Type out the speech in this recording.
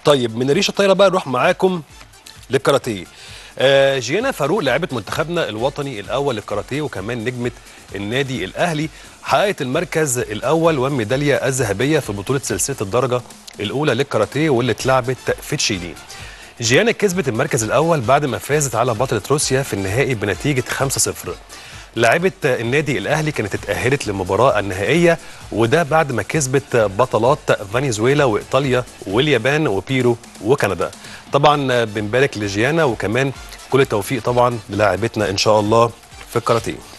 طيب من الريشه الطايره بقى نروح معاكم للكاراتيه آه جيانا فاروق لاعبه منتخبنا الوطني الاول للكاراتيه وكمان نجمه النادي الاهلي حققت المركز الاول والميداليه الذهبيه في بطوله سلسله الدرجه الاولى للكاراتيه واللي اتلعبت في تشيلي جيانا كسبت المركز الاول بعد ما فازت على بطله روسيا في النهائي بنتيجه 5-0 لاعبة النادي الأهلي كانت اتأهلت للمباراة النهائية وده بعد ما كسبت بطلات فنزويلا وإيطاليا واليابان وبيرو وكندا طبعا بنبارك لجيانا وكمان كل التوفيق طبعا للاعبتنا إن شاء الله في الكاراتيه